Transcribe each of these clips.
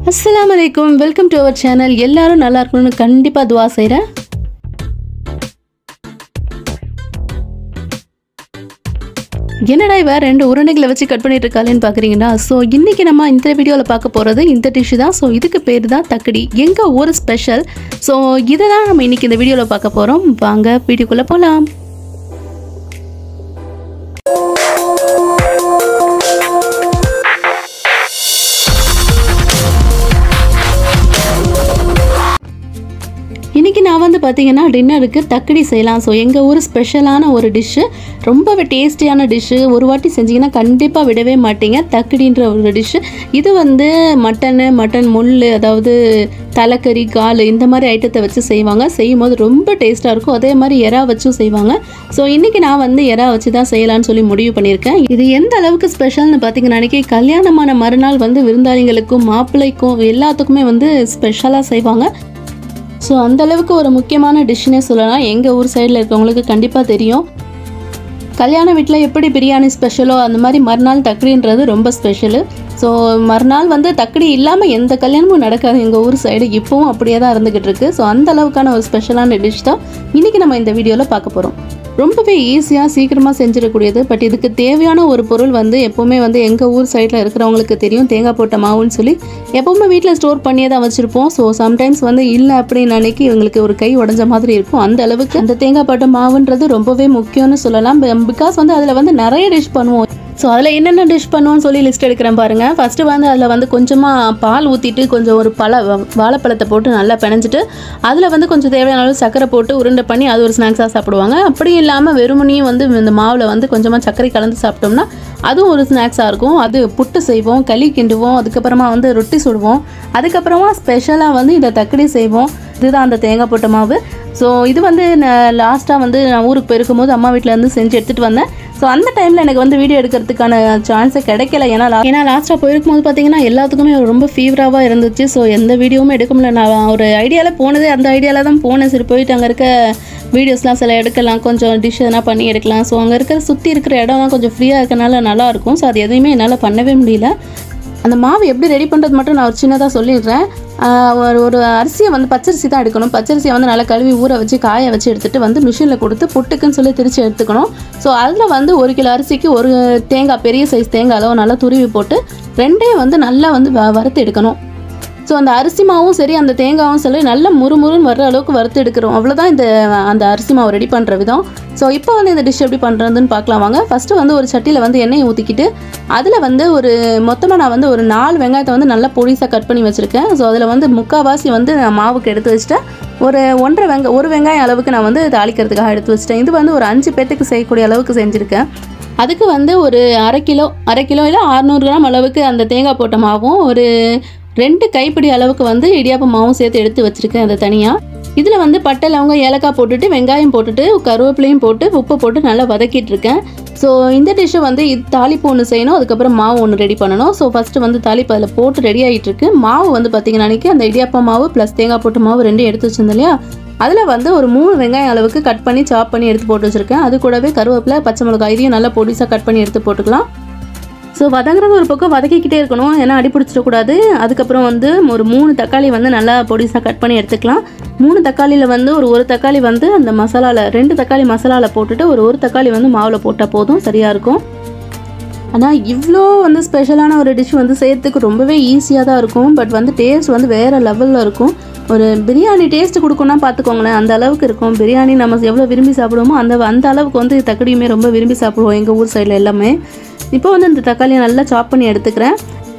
அஸ்ஸலாமு அலைக்கும் welcome to our channel எல்லாரும் நல்லா இருக்கணும்னு கண்டிப்பாக துவா செய்கிறேன் என்னடா இவ ரெண்டு உருண்டைகளை வச்சு கட் பண்ணிட்டு இருக்காளேன்னு பார்க்குறீங்கன்னா ஸோ இன்னைக்கு நம்ம இந்த வீடியோவில் பார்க்க போகிறது இந்த டிஷ்ஷு தான் ஸோ இதுக்கு பேர் தான் தக்கடி எங்கள் ஊர் ஸ்பெஷல் ஸோ இதை தான் நம்ம இன்னைக்கு இந்த வீடியோவில் பார்க்க போகிறோம் வாங்க வீடியோக்குள்ளே போகலாம் இன்றைக்கி நான் வந்து பார்த்தீங்கன்னா டின்னருக்கு தக்கடி செய்யலாம் ஸோ எங்கள் ஊர் ஸ்பெஷலான ஒரு டிஷ்ஷு ரொம்பவே டேஸ்டியான டிஷ்ஷு ஒரு வாட்டி செஞ்சீங்கன்னா கண்டிப்பாக விடவே மாட்டீங்க தக்கடின்ற ஒரு டிஷ்ஷு இது வந்து மட்டனு மட்டன் முள் அதாவது தலைக்கறி கால் இந்த மாதிரி ஐட்டத்தை வச்சு செய்வாங்க செய்யும் போது ரொம்ப டேஸ்ட்டாக இருக்கும் அதே மாதிரி எறா வச்சும் செய்வாங்க ஸோ இன்றைக்கி நான் வந்து எறா வச்சு தான் செய்யலாம்னு சொல்லி முடிவு பண்ணியிருக்கேன் இது எந்த அளவுக்கு ஸ்பெஷல்னு பார்த்தீங்கன்னா அன்றைக்கி கல்யாணமான மறுநாள் வந்து விருந்தாளிகளுக்கும் மாப்பிள்ளைக்கும் எல்லாத்துக்குமே வந்து ஸ்பெஷலாக செய்வாங்க ஸோ அந்த அளவுக்கு ஒரு முக்கியமான டிஷ்ஷுனே சொல்லலாம் எங்கள் ஊர் சைடில் இருக்கவங்களுக்கு கண்டிப்பாக தெரியும் கல்யாண வீட்டில் எப்படி பிரியாணி ஸ்பெஷலோ அந்த மாதிரி மறுநாள் தக்கடின்றது ரொம்ப ஸ்பெஷலு ஸோ மறுநாள் வந்து தக்கடி இல்லாமல் எந்த கல்யாணமும் நடக்காது எங்கள் ஊர் சைடு இப்போவும் அப்படியே தான் இருந்துக்கிட்டு இருக்கு ஸோ அந்த அளவுக்கான ஒரு ஸ்பெஷலான டிஷ் தான் இன்றைக்கி நம்ம இந்த வீடியோவில் பார்க்க போகிறோம் ரொம்பவே ஈஸியாக சீக்கிரமாக செஞ்சிடக்கூடியது பட் இதுக்கு தேவையான ஒரு பொருள் வந்து எப்போவுமே வந்து எங்கள் ஊர் சைடில் இருக்கிறவங்களுக்கு தெரியும் தேங்காய் போட்ட மாவுன்னு சொல்லி எப்போவுமே வீட்டில் ஸ்டோர் பண்ணியே தான் வச்சுருப்போம் ஸோ சம்டைம்ஸ் வந்து இல்லை அப்படின்னு அன்னைக்கு இவங்களுக்கு ஒரு கை உடஞ்ச மாதிரி இருக்கும் அந்த அளவுக்கு அந்த தேங்காய் போட்ட மாவுன்றது ரொம்பவே முக்கியம்னு சொல்லலாம் பிகாஸ் வந்து அதில் வந்து நிறைய டிஷ் பண்ணுவோம் ஸோ அதில் என்னென்ன டிஷ் பண்ணுவோம்னு சொல்லி லிஸ்ட் எடுக்கிறேன் பாருங்கள் ஃபஸ்ட்டு வந்து அதில் வந்து கொஞ்சமாக பால் ஊற்றிட்டு கொஞ்சம் ஒரு பழ வாழைப்பழத்தை போட்டு நல்லா பிணைஞ்சிட்டு அதில் வந்து கொஞ்சம் தேவையான அளவு சர்க்கரை போட்டு உருண்டை பண்ணி அது ஒரு ஸ்நாக்ஸாக சாப்பிடுவாங்க அப்படி இல்லாமல் வெறுமனையும் வந்து இந்த மாவில் வந்து கொஞ்சமாக சர்க்கரை கலந்து சாப்பிட்டோம்னா அதுவும் ஒரு ஸ்நாக்ஸாக இருக்கும் அது புட்டு செய்வோம் களி கிண்டுவோம் அதுக்கப்புறமா வந்து ரொட்டி சுடுவோம் அதுக்கப்புறமா ஸ்பெஷலாக வந்து இந்த தக்கடி செய்வோம் இதுதான் அந்த தேங்காய் போட்ட மாவு ஸோ இது வந்து நான் லாஸ்ட்டாக வந்து நான் ஊருக்கு போயிருக்கும் போது அம்மா வீட்டில் இருந்து செஞ்சு எடுத்துகிட்டு வந்தேன் ஸோ அந்த டைமில் எனக்கு வந்து வீடியோ எடுக்கிறதுக்கான சான்ஸே கிடைக்கல ஏன்னா la- ஏன்னா லாஸ்ட்டாக போயிருக்கும் போது பார்த்தீங்கன்னா எல்லாத்துக்குமே ரொம்ப ஃபீவராக இருந்துச்சு ஸோ எந்த வீடியோவுமே எடுக்க முடியல நான் ஒரு ஐடியாவில் போனதே அந்த ஐடியாவில் தான் போனேன் சரி போயிட்டு அங்கே இருக்க வீடியோஸ்லாம் சில எடுக்கலாம் கொஞ்சம் டிஷ் எதனா பண்ணி எடுக்கலாம் ஸோ அங்கே இருக்கிற சுற்றி இருக்கிற இடம்லாம் கொஞ்சம் ஃப்ரீயாக இருக்கனால நல்லாயிருக்கும் ஸோ அது எதையுமே என்னால் பண்ணவே முடியல அந்த மாவு எப்படி ரெடி பண்ணுறது மட்டும் நான் ஒரு சின்னதாக சொல்லிடுறேன் ஆஹ் ஒரு ஒரு அரிசியை வந்து பச்சரிசி தான் எடுக்கணும் பச்சரிசியை வந்து நல்லா கழுவி ஊற வச்சு காய வச்சு எடுத்துகிட்டு வந்து மிஷினில் கொடுத்து புட்டுக்குன்னு சொல்லி திரிச்சு எடுத்துக்கணும் ஸோ அதில் வந்து ஒரு கிலோ அரிசிக்கு ஒரு தேங்காய் பெரிய சைஸ் தேங்காய் அளவு நல்லா துருவி போட்டு ரெண்டையும் வந்து நல்லா வந்து வ- வறுத்து எடுக்கணும் ஸோ அந்த அரிசி மாவும் சரி அந்த தேங்காயும் சரி நல்லா முறுமுறுன்னு வர்ற அளவுக்கு வறுத்து எடுக்கிறோம் அவ்வளோதான் இந்த அந்த அரிசி மாவு ரெடி பண்ணுற விதம் ஸோ இப்போ வந்து இந்த டிஷ் எப்படி பண்ணுறதுன்னு பார்க்கலாம் வாங்க ஃபஸ்ட்டு வந்து ஒரு சட்டியில் வந்து எண்ணெயை ஊற்றிக்கிட்டு அதில் வந்து ஒரு மொத்தமாக நான் வந்து ஒரு நாலு வெங்காயத்தை வந்து நல்லா பொடிசாக கட் பண்ணி வச்சுருக்கேன் ஸோ அதில் வந்து முக்கால்வாசி வந்து நான் மாவுக்கு எடுத்து வச்சுட்டேன் ஒரு ஒன்றரை வெங்க ஒரு வெங்காயம் அளவுக்கு நான் வந்து தாளிக்கிறதுக்காக எடுத்து வச்சிட்டேன் இது வந்து ஒரு அஞ்சு பேத்துக்கு செய்யக்கூடிய அளவுக்கு செஞ்சுருக்கேன் அதுக்கு வந்து ஒரு அரை கிலோ அரை கிலோ இல்லை அறநூறு கிராம் அளவுக்கு அந்த தேங்காய் போட்ட மாவும் ஒரு ரெண்டு கைப்பிடி அளவுக்கு வந்து இடியாப்ப மாவும் சேர்த்து எடுத்து வச்சுருக்கேன் அதை தனியாக இதில் வந்து பட்டை லவங்கம் ஏலக்காய் போட்டுட்டு வெங்காயம் போட்டுட்டு கருவேப்பிலையும் போட்டு உப்பு போட்டு நல்லா வதக்கிட்டு இருக்கேன் ஸோ இந்த டிஷ்ஷை வந்து இது தாளிப்பு ஒன்று செய்யணும் அதுக்கப்புறம் மாவு ஒன்று ரெடி பண்ணணும் ஸோ ஃபஸ்ட்டு வந்து தாளிப்பு அதில் போட்டு ரெடி ஆகிட்டு இருக்கு மாவு வந்து பார்த்தீங்கன்னா அன்றைக்கி அந்த இடியாப்ப மாவு ப்ளஸ் தேங்காய் போட்ட மாவு ரெண்டும் எடுத்து வச்சிருந்தேன் இல்லையா அதில் வந்து ஒரு மூணு வெங்காயம் அளவுக்கு கட் பண்ணி சாப் பண்ணி எடுத்து போட்டு வச்சுருக்கேன் அது கூடவே கருவேப்பிலை பச்சை மிளகாய் இதையும் நல்லா பொடிசாக கட் பண்ணி எடுத்து போட்டுக்கலாம் ஸோ வதங்குறது ஒரு பக்கம் வதக்கிக்கிட்டே இருக்கணும் ஏன்னா அடி பிடிச்சிடக்கூடாது அதுக்கப்புறம் வந்து ஒரு மூணு தக்காளி வந்து நல்லா பொடிசாக கட் பண்ணி எடுத்துக்கலாம் மூணு தக்காளியில் வந்து ஒரு ஒரு தக்காளி வந்து அந்த மசாலாவில் ரெண்டு தக்காளி மசாலாவில் போட்டுட்டு ஒரு ஒரு தக்காளி வந்து மாவில் போட்டால் போதும் சரியாக இருக்கும் ஆனால் இவ்வளோ வந்து ஸ்பெஷலான ஒரு டிஷ் வந்து செய்யறதுக்கு ரொம்பவே ஈஸியாக தான் இருக்கும் பட் வந்து டேஸ்ட் வந்து வேறு லெவலில் இருக்கும் ஒரு பிரியாணி டேஸ்ட் கொடுக்கணும்னா பார்த்துக்கோங்களேன் அந்த அளவுக்கு இருக்கும் பிரியாணி நம்ம எவ்வளோ விரும்பி சாப்பிடுவோமோ அந்த அந்த அளவுக்கு வந்து தக்கடியுமே ரொம்ப விரும்பி சாப்பிடுவோம் எங்கள் ஊர் சைடில் எல்லாமே இப்போ வந்து இந்த தக்காளியை நல்லா சாப் பண்ணி எடுத்துக்கிறேன்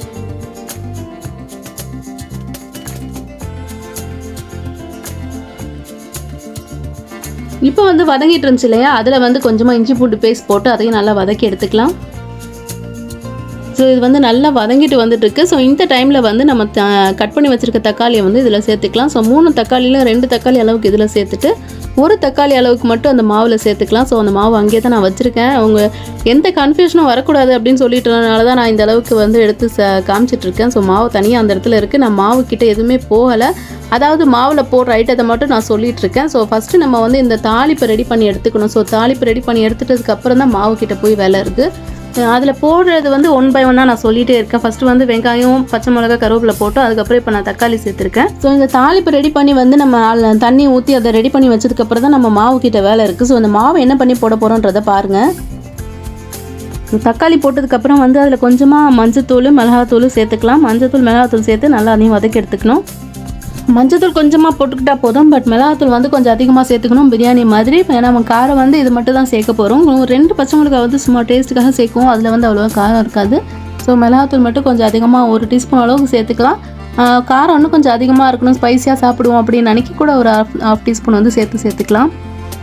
இப்போ வந்து வதங்கிட்டு இருந்துச்சு இல்லையா அதில் வந்து கொஞ்சமாக இஞ்சி பூண்டு பேஸ்ட் போட்டு அதையும் நல்லா வதக்கி எடுத்துக்கலாம் ஸோ இது வந்து நல்லா வதங்கிட்டு வந்துட்டு இருக்கு ஸோ இந்த டைமில் வந்து நம்ம கட் பண்ணி வச்சிருக்க தக்காளியை வந்து இதில் சேர்த்துக்கலாம் ஸோ மூணு தக்காளியில் ரெண்டு தக்காளி அளவுக்கு இதில் சேர்த்துட்டு ஒரு தக்காளி அளவுக்கு மட்டும் அந்த மாவில் சேர்த்துக்கலாம் ஸோ அந்த மாவு அங்கேயே தான் நான் வச்சுருக்கேன் அவங்க எந்த கன்ஃபியூஷனும் வரக்கூடாது அப்படின்னு சொல்லிட்டனால தான் நான் இந்த அளவுக்கு வந்து எடுத்து ச காமிச்சிட்டு இருக்கேன் ஸோ மாவு தனியாக அந்த இடத்துல இருக்குது நான் மாவு கிட்ட எதுவுமே போகலை அதாவது மாவில் போடுற ஐட்டத்தை மட்டும் நான் சொல்லிட்டு இருக்கேன் ஸோ ஃபஸ்ட்டு நம்ம வந்து இந்த தாளிப்பை ரெடி பண்ணி எடுத்துக்கணும் ஸோ தாளிப்பு ரெடி பண்ணி எடுத்துட்டதுக்கு அப்புறம் தான் மாவு கிட்ட போய் வேலை இருக்குது அதில் போடுறது வந்து ஒன் பை ஒன்னாக நான் சொல்லிகிட்டே இருக்கேன் ஃபஸ்ட்டு வந்து வெங்காயம் பச்சை மிளகா கருவேப்பிலை போட்டு அதுக்கப்புறம் இப்போ நான் தக்காளி சேர்த்துருக்கேன் ஸோ இந்த தாளிப்பு ரெடி பண்ணி வந்து நம்ம அதுல தண்ணி ஊற்றி அதை ரெடி பண்ணி வச்சதுக்கப்புறம் தான் நம்ம மாவு கிட்ட வேலை இருக்குது ஸோ அந்த மாவு என்ன பண்ணி போட போகிறோன்றதை பாருங்கள் தக்காளி போட்டதுக்கப்புறம் வந்து அதில் கொஞ்சமாக மஞ்சத்தூள் மிளகாத்தூள் சேர்த்துக்கலாம் மஞ்சத்தூள் மிளகாத்தூள் சேர்த்து நல்லா அதையும் வதக்கி எடுத்துக்கணும் மஞ்சத்தூள் கொஞ்சமாக போட்டுக்கிட்டா போதும் பட் மிளகாத்தூள் வந்து கொஞ்சம் அதிகமாக சேர்த்துக்கணும் பிரியாணி மாதிரி ஏன்னா நம்ம காரம் வந்து இது மட்டும் தான் சேர்க்க போகிறோம் ரெண்டு பச்சை மிளகாய் வந்து சும்மா டேஸ்ட்டுக்காக சேர்க்குவோம் அதில் வந்து அவ்வளோவா காரம் இருக்காது ஸோ மிளகாத்தூள் மட்டும் கொஞ்சம் அதிகமாக ஒரு டீஸ்பூன் அளவுக்கு சேர்த்துக்கலாம் ஆஹ் காரம் இன்னும் கொஞ்சம் அதிகமாக இருக்கணும் ஸ்பைஸியாக சாப்பிடுவோம் அப்படின்னு நினைக்க கூட ஒரு ஹாஃப் ஹாஃப் டீஸ்பூன் வந்து சேர்த்து சேர்த்துக்கலாம்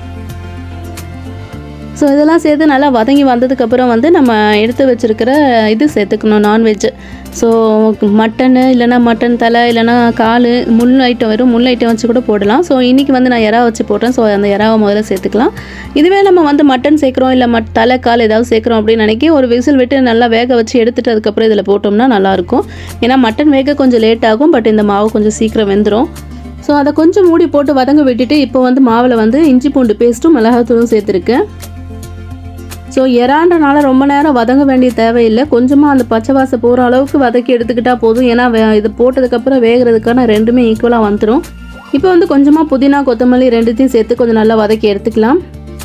ஸோ இதெல்லாம் சேர்த்து நல்லா வதங்கி வந்ததுக்கப்புறம் வந்து நம்ம எடுத்து வச்சுருக்கிற இது சேர்த்துக்கணும் நான்வெஜ் ஸோ மட்டனு இல்லைனா மட்டன் தலை இல்லைனா கால் முள் ஐட்டம் வெறும் முள் ஐட்டம் வச்சு கூட போடலாம் ஸோ இன்றைக்கி வந்து நான் இறா வச்சு போடுறேன் ஸோ அந்த இறாவை முதல்ல சேர்த்துக்கலாம் இதுவே நம்ம வந்து மட்டன் சேர்க்குறோம் இல்லை மட் தலை கால் ஏதாவது சேர்க்குறோம் அப்படின்னு நினைக்கி ஒரு விசில் விட்டு நல்லா வேக வச்சு எடுத்துட்டு அதுக்கப்புறம் இதில் போட்டோம்னா நல்லாயிருக்கும் ஏன்னா மட்டன் வேக கொஞ்சம் லேட் ஆகும் பட் இந்த மாவு கொஞ்சம் சீக்கிரம் வெந்துடும் ஸோ அதை கொஞ்சம் மூடி போட்டு வதங்க விட்டுட்டு இப்போ வந்து மாவில் வந்து இஞ்சி பூண்டு பேஸ்ட்டும் மிளகாத்தூளும் சேர்த்துருக்கேன் ஸோ எறான்றனால ரொம்ப நேரம் வதங்க வேண்டிய தேவையில்லை கொஞ்சமாக அந்த பச்சை வாசம் போகிற அளவுக்கு வதக்கி எடுத்துக்கிட்டா போதும் ஏன்னா வே- இது போட்டதுக்கப்புறம் வேகிறதுக்கான ரெண்டுமே ஈக்குவலாக வந்துடும் இப்போ வந்து கொஞ்சமாக புதினா கொத்தமல்லி ரெண்டுத்தையும் சேர்த்து கொஞ்சம் நல்லா வதக்கி எடுத்துக்கலாம்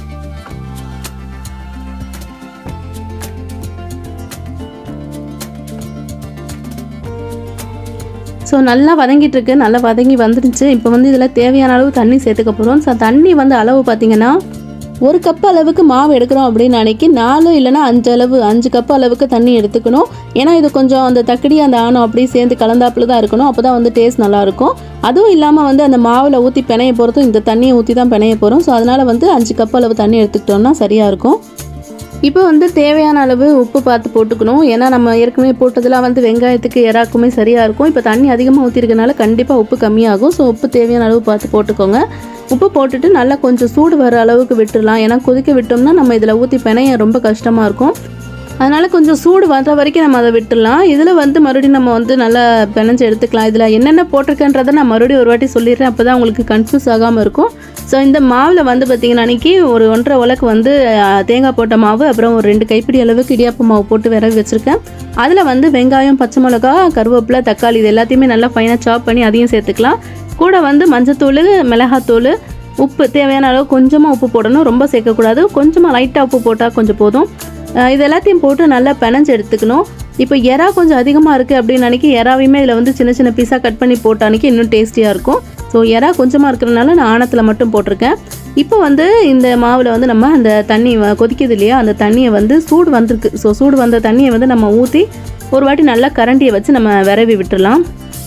ஸோ நல்லா வதங்கிட்டு இருக்கு நல்லா வதங்கி வந்துடுச்சு இப்போ வந்து இதில் தேவையான அளவு தண்ணி சேர்த்துக்க போகிறோம் ஸோ தண்ணி வந்து அளவு பார்த்தீங்கன்னா ஒரு கப் அளவுக்கு மாவு எடுக்கிறோம் அப்படின்னு நினைக்கி நாலு இல்லைன்னா அஞ்சு அளவு அஞ்சு கப் அளவுக்கு தண்ணி எடுத்துக்கணும் ஏன்னா இது கொஞ்சம் அந்த தக்கடி அந்த ஆணம் அப்படியே சேர்ந்து கலந்தாப்புல தான் இருக்கணும் அப்போ தான் வந்து டேஸ்ட் நல்லாயிருக்கும் அதுவும் இல்லாமல் வந்து அந்த மாவில் ஊற்றி பிணைய போகிறதும் இந்த தண்ணியை ஊற்றி தான் பிணைய போகிறோம் ஸோ அதனால் வந்து அஞ்சு கப் அளவு தண்ணி எடுத்துக்கிட்டோம்னா சரியாக இருக்கும் இப்போ வந்து தேவையான அளவு உப்பு பார்த்து போட்டுக்கணும் ஏன்னா நம்ம ஏற்கனவே போட்டதெல்லாம் வந்து வெங்காயத்துக்கு எறாக்குமே சரியாக இருக்கும் இப்போ தண்ணி அதிகமாக ஊற்றிருக்கனால கண்டிப்பாக உப்பு கம்மியாகும் ஸோ உப்பு தேவையான அளவு பார்த்து போட்டுக்கோங்க உப்பு போட்டுட்டு நல்லா கொஞ்சம் சூடு வர அளவுக்கு விட்டுடலாம் ஏன்னா கொதிக்க விட்டோம்னா நம்ம இதில் ஊற்றி பிணைய ரொம்ப கஷ்டமாக இருக்கும் அதனால் கொஞ்சம் சூடு வர வரைக்கும் நம்ம அதை விட்டுடலாம் இதில் வந்து மறுபடியும் நம்ம வந்து நல்லா பிணைஞ்சு எடுத்துக்கலாம் இதில் என்னென்ன போட்டிருக்கேன்றதை நான் மறுபடியும் ஒரு வாட்டி சொல்லிடுறேன் அப்போ தான் உங்களுக்கு கன்ஃபியூஸ் ஆகாமல் இருக்கும் ஸோ இந்த மாவில் வந்து பார்த்திங்கன்னா அன்றைக்கி ஒரு ஒன்றரை உலக்கு வந்து அஹ், தேங்காய் போட்ட மாவு அப்புறம் ஒரு ரெண்டு கைப்பிடி அளவுக்கு இடியாப்பு மாவு போட்டு விரவி வச்சுருக்கேன் அதில் வந்து வெங்காயம் பச்சை மிளகா கருவேப்பிலை தக்காளி இது எல்லாத்தையுமே நல்லா ஃபைனாக சாப் பண்ணி அதையும் சேர்த்துக்கலாம் கூட வந்து மஞ்சத்தூள் மிளகாத்தூள் உப்பு தேவையான அளவு கொஞ்சமாக உப்பு போடணும் ரொம்ப சேர்க்கக்கூடாது கொஞ்சமாக லைட்டாக உப்பு போட்டால் கொஞ்சம் போதும் அஹ் இது எல்லாத்தையும் போட்டு நல்லா பிணைஞ்சு எடுத்துக்கணும் இப்போ எறா கொஞ்சம் அதிகமாக இருக்குது அப்படின்னு நினைக்கி எறாவையுமே இதில் வந்து சின்ன சின்ன பீஸாக கட் பண்ணி போட்டானிக்கு இன்னும் டேஸ்டியாக இருக்கும் ஸோ எறா கொஞ்சமாக இருக்கிறனால நான் ஆணத்தில் மட்டும் போட்டிருக்கேன் இப்போ வந்து இந்த மாவில் வந்து நம்ம அந்த தண்ணி வ- கொதிக்குது இல்லையா அந்த தண்ணியை வந்து சூடு வந்திருக்கு ஸோ சூடு வந்த தண்ணியை வந்து நம்ம ஊற்றி ஒரு வாட்டி நல்லா கரண்டியை வச்சு நம்ம விரவி விட்டுறலாம்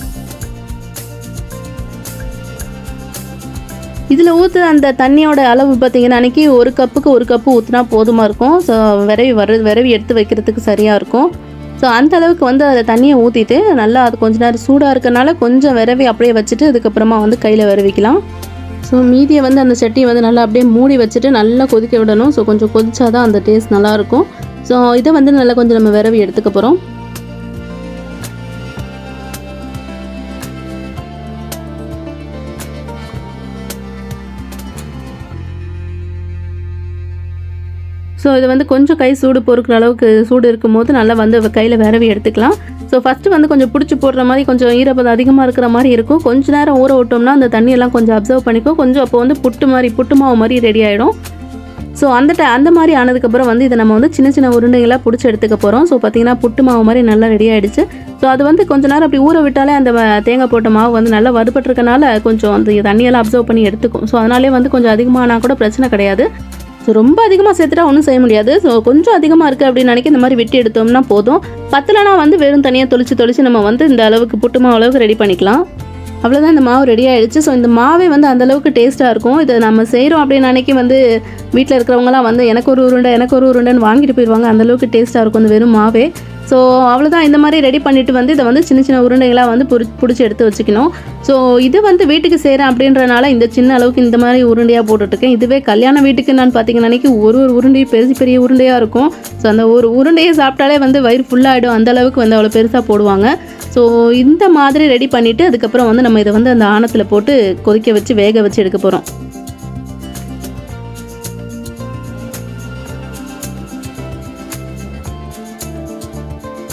இதில் ஊற்று அந்த தண்ணியோட அளவு பார்த்தீங்கன்னா அன்றைக்கி ஒரு கப்புக்கு ஒரு கப்பு ஊற்றினா போதுமாக இருக்கும் ஸோ விரவி வர விரவி எடுத்து வைக்கிறதுக்கு சரியாக இருக்கும் ஸோ அந்த அளவுக்கு வந்து அதில் தண்ணியை ஊற்றிட்டு நல்லா அது கொஞ்ச நேரம் சூடாக இருக்கனால கொஞ்சம் விரவி அப்படியே வச்சுட்டு அதுக்கப்புறமா வந்து கையில் விரவிக்கலாம் ஸோ மீதியை வந்து அந்த சட்டியை வந்து நல்லா அப்படியே மூடி வச்சுட்டு நல்லா கொதிக்க விடணும் ஸோ கொஞ்சம் கொதிச்சாதான் அந்த டேஸ்ட் நல்லாயிருக்கும் ஸோ இதை வந்து நல்லா கொஞ்சம் நம்ம விரவி எடுத்துக்க போகிறோம் ஸோ இது வந்து கொஞ்சம் கை சூடு பொறுக்கிற அளவுக்கு சூடு இருக்கும்போது நல்லா வந்து கையில் விரவி எடுத்துக்கலாம் ஸோ ஃபஸ்ட்டு வந்து கொஞ்சம் பிடிச்சி போடுற மாதிரி கொஞ்சம் ஈரப்பதம் அதிகமாக இருக்கிற மாதிரி இருக்கும் கொஞ்ச நேரம் ஊற விட்டோம்னா அந்த தண்ணியெல்லாம் கொஞ்சம் அப்சர்வ் பண்ணிக்கும் கொஞ்சம் அப்போ வந்து புட்டு மாதிரி புட்டு மாவு மாதிரி ரெடி ஆகிடும் ஸோ அந்த ட அந்த மாதிரி ஆனதுக்கப்புறம் வந்து இதை நம்ம வந்து சின்ன சின்ன உருண்டைகளாக பிடிச்சி எடுத்துக்க போகிறோம் ஸோ பார்த்தீங்கன்னா புட்டு மாவு மாதிரி நல்லா ரெடி ஆயிடுச்சு ஸோ அது வந்து கொஞ்ச நேரம் அப்படி ஊற விட்டாலே அந்த வ- தேங்காய் போட்ட மாவு வந்து நல்லா வறுபட்டிருக்கனால கொஞ்சம் அந்த தண்ணியெல்லாம் அப்சர்வ் பண்ணி எடுத்துக்கும் ஸோ அதனாலே வந்து கொஞ்சம் அதிகமானா கூட பிரச்சனை கிடையாது ஸோ ரொம்ப அதிகமாக சேர்த்துட்டா ஒன்றும் செய்ய முடியாது ஸோ கொஞ்சம் அதிகமாக இருக்குது அப்படின்னு நினைக்க இந்த மாதிரி வெட்டி எடுத்தோம்னா போதும் பத்தலைனா வந்து வெறும் தனியாக தொளிச்சு தொளிச்சு நம்ம வந்து இந்த அளவுக்கு புட்டு மாவு அளவுக்கு ரெடி பண்ணிக்கலாம் அவ்வளோதான் இந்த மாவு ரெடி ஆயிடுச்சு ஸோ இந்த மாவே வந்து அந்த அளவுக்கு டேஸ்ட்டாக இருக்கும் இதை நம்ம செய்கிறோம் அப்படின்னு அன்னைக்கு வந்து வீட்டில் இருக்கிறவங்கலாம் வந்து எனக்கு ஒரு உருண்டை எனக்கு ஒரு உருண்டைன்னு வாங்கிட்டு போயிடுவாங்க அந்த அளவுக்கு டேஸ்ட்டாக இருக்கும் இந்த வெறும் மாவே ஸோ அவ்வளோதான் இந்த மாதிரி ரெடி பண்ணிட்டு வந்து இதை வந்து சின்ன சின்ன உருண்டைகளாக வந்து புடி பிடிச்சி எடுத்து வச்சுக்கணும் ஸோ இது வந்து வீட்டுக்கு செய்கிறேன் அப்படின்றனால இந்த சின்ன அளவுக்கு இந்த மாதிரி உருண்டையாக போட்டுட்ருக்கேன் இதுவே கல்யாண வீட்டுக்கு நான் பார்த்தீங்கன்னா அன்னைக்கு ஒரு ஒரு உருண்டையும் பெரிய பெரிய உருண்டையாக இருக்கும் ஸோ அந்த ஒரு உருண்டையை சாப்பிட்டாலே வந்து வயிறு ஃபுல்லாகிடும் அந்த அளவுக்கு வந்து அவ்வளோ பெருசாக போடுவாங்க ஸோ இந்த மாதிரி ரெடி பண்ணிவிட்டு அதுக்கப்புறம் வந்து நம்ம இதை வந்து அந்த ஆணத்தில் போட்டு கொதிக்க வச்சு வேக வச்சு எடுக்க போகிறோம்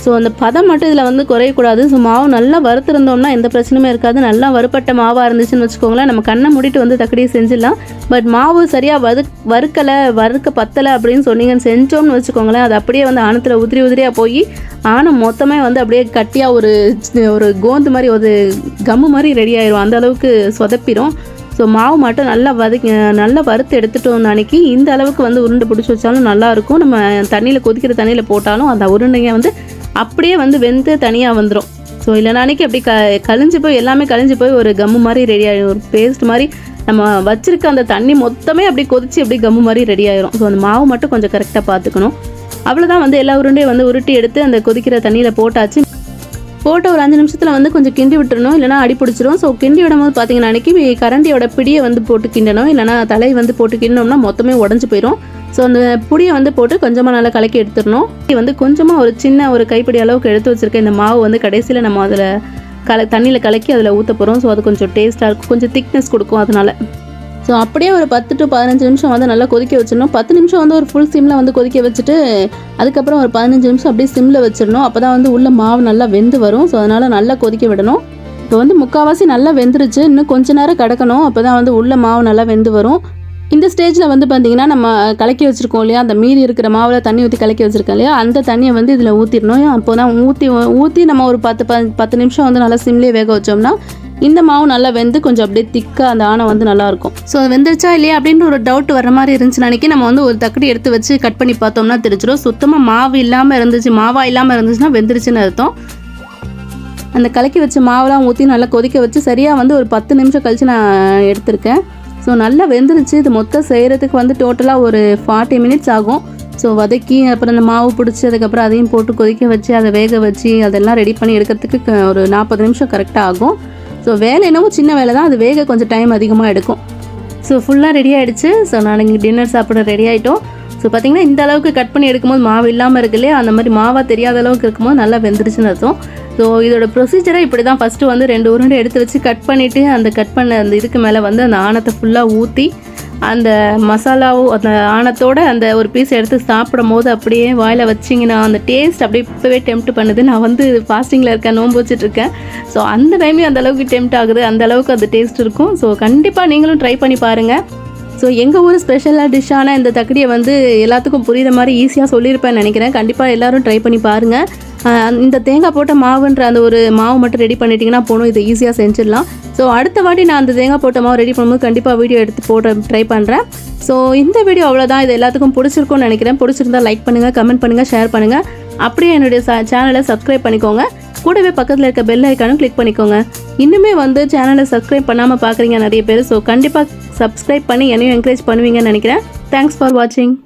ஸோ அந்த பதம் மட்டும் இதில் வந்து குறையக்கூடாது ஸோ மாவு நல்லா வறுத்திருந்தோம்னா எந்த பிரச்சனையுமே இருக்காது நல்லா வறுப்பட்ட மாவாக இருந்துச்சுன்னு வச்சுக்கோங்களேன் நம்ம கண்ணை மூடிட்டு வந்து தக்கடியை செஞ்சிடலாம் பட் மாவு சரியாக வறு வறுக்கலை வறுக்க பத்தலை அப்படின்னு சொன்னீங்கன்னு செஞ்சோம்னு வச்சுக்கோங்களேன் அது அப்படியே வந்து ஆணத்தில் உதிரி உதிரியாக போய் ஆணம் மொத்தமே வந்து அப்படியே கட்டியாக ஒரு ஒரு கோந்து மாதிரி ஒரு கம்மு மாதிரி ரெடி ஆயிரும் அந்த அளவுக்கு சொதப்பிடும் ஸோ மாவு மட்டும் நல்லா வதக்கி நல்லா வறுத்து எடுத்துட்டோம் அன்னைக்கு இந்த அளவுக்கு வந்து உருண்டை பிடிச்சி வச்சாலும் நல்லாயிருக்கும் நம்ம தண்ணியில் கொதிக்கிற தண்ணியில் போட்டாலும் அந்த உருண்டைங்க வந்து அப்படியே வந்து வெந்து தனியாக வந்துடும் ஸோ இல்லைனா அன்னைக்கு அப்படி க கழிஞ்சு போய் எல்லாமே கழிஞ்சு போய் ஒரு கம்மு மாதிரி ரெடி ஆகிடும் ஒரு பேஸ்ட் மாதிரி நம்ம வச்சிருக்க அந்த தண்ணி மொத்தமே அப்படி கொதிச்சு அப்படி கம்மு மாதிரி ரெடி ஆயிரும் ஸோ அந்த மாவு மட்டும் கொஞ்சம் கரெக்டாக பார்த்துக்கணும் அவ்வளோதான் வந்து எல்லா உருண்டையும் வந்து உருட்டி எடுத்து அந்த கொதிக்கிற தண்ணியில் போட்டாச்சு போட்ட ஒரு அஞ்சு நிமிஷத்தில் வந்து கொஞ்சம் கிண்டி விட்டுறணும் இல்லைனா அடி பிடிச்சிரும் ஸோ கிண்டி விடும்போது பார்த்தீங்கன்னா அன்றைக்கி கரண்டியோட பிடியை வந்து போட்டு கிண்டணும் இல்லைனா தலை வந்து போட்டு கிண்டோம்னா மொத்தமே உடஞ்சி போயிடும் ஸோ அந்த புடியை வந்து போட்டு கொஞ்சமாக நல்லா கலக்கி எடுத்துடணும் இது வந்து கொஞ்சமாக ஒரு சின்ன ஒரு கைப்பிடி அளவுக்கு எடுத்து வச்சுருக்க இந்த மாவு வந்து கடைசியில் நம்ம அதில் கல தண்ணியில் கலக்கி அதில் ஊற்ற போகிறோம் ஸோ அது கொஞ்சம் டேஸ்ட்டாக இருக்கும் கொஞ்சம் திக்னஸ் கொடுக்கும் அதனால் ஸோ அப்படியே ஒரு பத்து டு பதினஞ்சு நிமிஷம் வந்து நல்லா கொதிக்க வச்சிடணும் பத்து நிமிஷம் வந்து ஒரு ஃபுல் சிம்மில் வந்து கொதிக்க வச்சுட்டு அதுக்கப்புறம் ஒரு பதினஞ்சு நிமிஷம் அப்படியே சிம்மில் வச்சிடணும் அப்போ தான் வந்து உள்ள மாவு நல்லா வெந்து வரும் ஸோ அதனால் நல்லா கொதிக்க விடணும் இப்போ வந்து முக்கால்வாசி நல்லா வெந்துருச்சு இன்னும் கொஞ்ச நேரம் கிடக்கணும் அப்போ தான் வந்து உள்ள மாவு நல்லா வெந்து வரும் இந்த ஸ்டேஜில் வந்து பார்த்தீங்கன்னா நம்ம கலக்கி வச்சுருக்கோம் இல்லையா அந்த மீதி இருக்கிற மாவில் தண்ணி ஊற்றி கலக்கி வச்சுருக்கோம் இல்லையா அந்த தண்ணியை வந்து இதில் ஊற்றிடணும் அப்போ தான் ஊற்றி ஊற்றி நம்ம ஒரு பத்து ப பத்து நிமிஷம் வந்து நல்லா சிம்லேயே வேக வச்சோம்னா இந்த மாவு நல்லா வெந்து கொஞ்சம் அப்படியே திக்காக அந்த ஆணை வந்து நல்லா இருக்கும் ஸோ அது வெந்துருச்சா இல்லையா அப்படின்ற ஒரு டவுட் வர மாதிரி இருந்துச்சுன்னு அன்றைக்கி நம்ம வந்து ஒரு தக்கடி எடுத்து வச்சு கட் பண்ணி பார்த்தோம்னா தெரிஞ்சிடும் சுத்தமாக மாவு இல்லாமல் இருந்துச்சு மாவா இல்லாமல் இருந்துச்சுன்னா வெந்துருச்சுன்னு அர்த்தம் அந்த கலக்கி வச்ச மாவெல்லாம் ஊற்றி நல்லா கொதிக்க வச்சு சரியாக வந்து ஒரு பத்து நிமிஷம் கழித்து நான் எடுத்திருக்கேன் ஸோ நல்லா வெந்துருச்சு இது மொத்தம் செய்கிறதுக்கு வந்து டோட்டலாக ஒரு ஃபார்ட்டி மினிட்ஸ் ஆகும் ஸோ வதக்கி அப்புறம் அந்த மாவு பிடிச்சி அதுக்கப்புறம் அதையும் போட்டு கொதிக்க வச்சு அதை வேக வச்சு அதெல்லாம் ரெடி பண்ணி எடுக்கிறதுக்கு க- ஒரு நாற்பது நிமிஷம் கரெக்டாக ஆகும் ஸோ வேலை என்னவோ சின்ன வேலை தான் அது வேக கொஞ்சம் டைம் அதிகமாக எடுக்கும் ஸோ ஃபுல்லாக ரெடி ஆயிடுச்சு ஸோ நான் இங்கே டின்னர் சாப்பிட ரெடி ஆகிட்டோம் ஸோ பார்த்தீங்கன்னா இந்த அளவுக்கு கட் பண்ணி எடுக்கும்போது மாவு இல்லாமல் இருக்கு இல்லையா அந்த மாதிரி மாவாக தெரியாத அளவுக்கு இருக்கும்போது நல்லா வெந்துருச்சுன்னு அர்த்தம் ஸோ இதோட ப்ரொசீஜரை இப்படி தான் ஃபஸ்ட்டு வந்து ரெண்டு உருண்டை எடுத்து வச்சு கட் பண்ணிவிட்டு அந்த கட் பண்ண அந்த இதுக்கு மேலே வந்து அந்த ஆணத்தை ஃபுல்லாக ஊற்றி அந்த மசாலாவும் அந்த ஆணத்தோட அந்த ஒரு பீஸ் எடுத்து சாப்பிடும் போது அப்படியே வாயில் வச்சிங்கன்னா அந்த டேஸ்ட் அப்படியே இப்போவே டெம்ட் பண்ணுது நான் வந்து ஃபாஸ்டிங்கில் இருக்கேன் நோன்பு வச்சுட்டு இருக்கேன் ஸோ அந்த டைம்லேயும் அந்த அளவுக்கு டெம்ட் ஆகுது அந்த அளவுக்கு அந்த டேஸ்ட் இருக்கும் ஸோ கண்டிப்பாக நீங்களும் ட்ரை பண்ணி பாருங்கள் ஸோ எங்கள் ஊர் ஸ்பெஷலாக டிஷ்ஷான இந்த தக்கடியை வந்து எல்லாத்துக்கும் புரியுற மாதிரி ஈஸியாக சொல்லியிருப்பேன்னு நினைக்கிறேன் கண்டிப்பாக எல்லாரும் ட்ரை பண்ணி பாருங்கள் ஆஹ் இந்த தேங்காய் போட்ட மாவுன்ற அந்த ஒரு மாவு மட்டும் ரெடி பண்ணிட்டீங்கன்னா போதும் இதை ஈஸியாக செஞ்சிடலாம் ஸோ அடுத்த வாட்டி நான் அந்த தேங்காய் போட்ட மாவு ரெடி பண்ணும்போது கண்டிப்பாக வீடியோ எடுத்து போட ட்ரை பண்ணுறேன் ஸோ இந்த வீடியோ அவ்வளோதான் இது எல்லாத்துக்கும் பிடிச்சிருக்கும்னு நினைக்கிறேன் பிடிச்சிருந்தா லைக் பண்ணுங்கள் கமெண்ட் பண்ணுங்கள் ஷேர் பண்ணுங்கள் அப்படியே என்னுடைய சேனலை சப்ஸ்கிரைப் பண்ணிக்கோங்க கூடவே பக்கத்தில் இருக்க பெல் ஐக்கானும் கிளிக் பண்ணிக்கோங்க இன்னுமே வந்து சேனலை சப்ஸ்கிரைப் பண்ணாமல் பார்க்குறீங்க நிறைய பேர் ஸோ கண்டிப்பாக சப்ஸ்கிரைப் பண்ணி என்னையும் என்கரேஜ் பண்ணுவீங்கன்னு நினைக்கிறேன் தேங்க்ஸ் ஃபார் வாட்சிங்